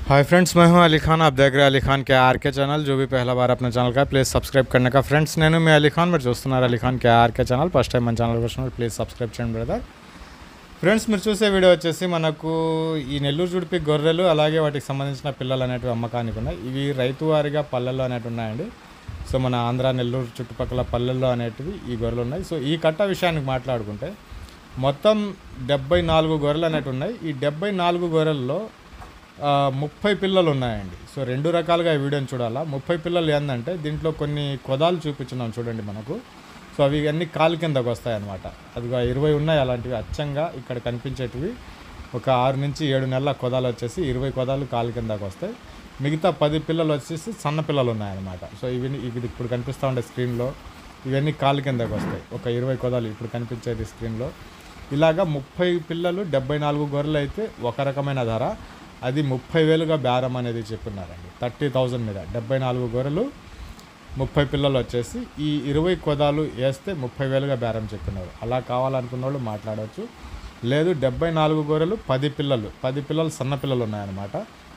hi friends मैं हूं अली खान आप देख रहे हैं अली खान के आर के चैनल जो भी पहला बार अपने चैनल का प्लीज़ सब्सक्రైబ్ करने का ఫ్రెండ్స్ నేను మీ అలీ ఖాన్ మీరు చూస్తున్నారు Ali Khan K RK channel first time మన ఛానల్ వచ్చినప్పుడు ప్లీజ్ సబ్స్క్రైబ్ చేయండి బ్రదర్ ఫ్రెండ్స్ మీరు చూసే వీడియో వచ్చేసి మనకు ఈ నెల్లూరు జుడిపి గొర్రెలు అలాగే వాటికి సంబంధించిన పిల్లలు అనేటివి అమ్మకానికి ఉన్నాయి ఇవి రైతు వారిగా పల్లెల్లో అనేటివి ఉన్నాయండి సో మన ఆంధ్ర నెల్లూరు చుట్టుపక్కల పల్లెల్లో అనేటివి ఈ గొర్రెలు ఉన్నాయి సో ఈ కట్ట విషయానికి మాట్లాడుకుంటే మొత్తం డెబ్బై నాలుగు గొర్రెలు అనేటివి ఉన్నాయి ఈ డెబ్బై నాలుగు గొర్రెల్లో ఆ, ముప్పై పిల్లలు ఉన్నాయండి సో రెండు రకాలుగా ఈ వీడియోని చూడాలా ముప్పై పిల్లలు ఏంటంటే దీంట్లో కొన్ని కొదాలు చూపించున్నాం చూడండి మనకు సో అవి అన్ని కాలు కిందకు వస్తాయి అన్నమాట అదిగో ఇరవై ఉన్నాయి అలాంటివి అచ్చంగా ఇక్కడ కనిపించేటివి ఒక ఆరు నుంచి ఏడు నెలల కొదాలు వచ్చేసి ఇరవై కొదాలు కాలు కిందకు వస్తాయి మిగతా పది పిల్లలు వచ్చేసి సన్న పిల్లలు ఉన్నాయన్నమాట సో ఇవి ఇవి ఇప్పుడు కనిపిస్తూ ఉండే స్క్రీన్లో ఇవన్నీ కాలు కిందకు వస్తాయి ఒక ఇరవై కొదాలు ఇప్పుడు కనిపించేది స్క్రీన్లో ఇలాగా ముప్పై పిల్లలు డెబ్బై నాలుగు గొర్రెలు అయితే ఒక రకమైన ధర అది ముప్పై వేలుగా బేరం అనేది చెప్పినారండి థర్టీ థౌజండ్ మీద డెబ్బై నాలుగు గొర్రెలు ముప్పై పిల్లలు వచ్చేసి ఈ ఇరవై కొదాలు వేస్తే ముప్పై వేలుగా బేరం చెప్పినారు అలా కావాలనుకున్న వాళ్ళు మాట్లాడవచ్చు లేదు డెబ్బై నాలుగు గొర్రెలు పది పిల్లలు పది పిల్లలు సన్న పిల్లలు ఉన్నాయన్నమాట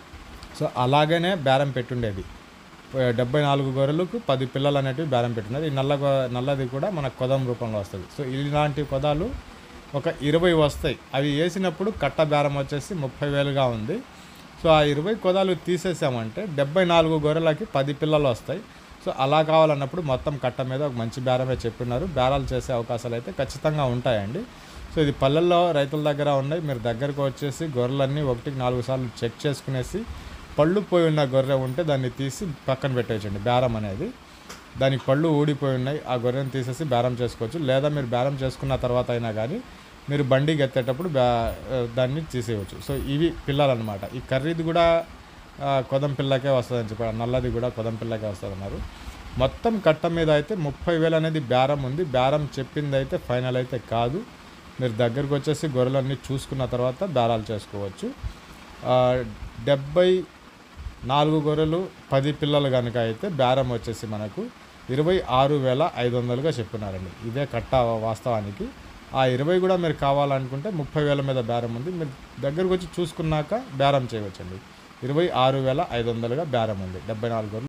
సో అలాగనే బేరం పెట్టుండేది డెబ్బై నాలుగు గొర్రెలకు పది పిల్లలు అనేటివి బేరం పెట్టినది ఈ నల్ల గొ- నల్లది కూడా మన కొదం రూపంలో వస్తుంది సో ఇలాంటి కొదాలు ఒక ఇరవై వస్తాయి అవి వేసినప్పుడు కట్ట బేరం వచ్చేసి ముప్పై వేలుగా ఉంది సో ఆ ఇరవై కొదాలు తీసేసామంటే డెబ్బై నాలుగు గొర్రెలకి పది పిల్లలు వస్తాయి సో అలా కావాలన్నప్పుడు మొత్తం కట్ట మీద ఒక మంచి బేరమే చెప్పినారు బేరాలు చేసే అవకాశాలు అయితే ఖచ్చితంగా ఉంటాయండి సో ఇది పల్లెల్లో రైతుల దగ్గర ఉన్నాయి మీరు దగ్గరకు వచ్చేసి గొర్రెలన్నీ ఒకటికి నాలుగు సార్లు చెక్ చేసుకునేసి పళ్ళు పోయి ఉన్న గొర్రె ఉంటే దాన్ని తీసి పక్కన పెట్టేయచ్చండి బేరం అనేది దానికి పళ్ళు ఊడిపోయి ఉన్నాయి ఆ గొర్రెని తీసేసి బేరం చేసుకోవచ్చు లేదా మీరు బేరం చేసుకున్న తర్వాత అయినా కానీ మీరు బండికి ఎత్తేటప్పుడు బా ఆ, దాన్ని తీసేయవచ్చు సో ఇవి పిల్లలు అనమాట ఈ కర్రీది కూడా ఆ, కొదం పిల్లకే వస్తుందని చెప్పారు నల్లది కూడా కొదం పిల్లకే వస్తుంది అన్నారు మొత్తం కట్ట మీద అయితే ముప్పై వేలు అనేది బేరం ఉంది బేరం చెప్పింది అయితే ఫైనల్ అయితే కాదు మీరు దగ్గరకు వచ్చేసి గొర్రెలన్నీ చూసుకున్న తర్వాత బేరాలు చేసుకోవచ్చు ఆ, డెబ్బై నాలుగు గొర్రెలు పది పిల్లలు కనుక అయితే బేరం వచ్చేసి మనకు ఇరవై ఆరు వేల ఐదు వందలుగా చెప్పినారండి ఇదే కట్ట వాస్తవానికి ఆ ఇరవై కూడా మీరు కావాలనుకుంటే ముప్పై వేల మీద బేరం ఉంది మీరు దగ్గరకు వచ్చి చూసుకున్నాక బేరం చేయవచ్చండి ఇరవై ఆరు వేల ఐదు వందలుగా బేరం ఉంది డెబ్బై నాలుగు గొర్రెలు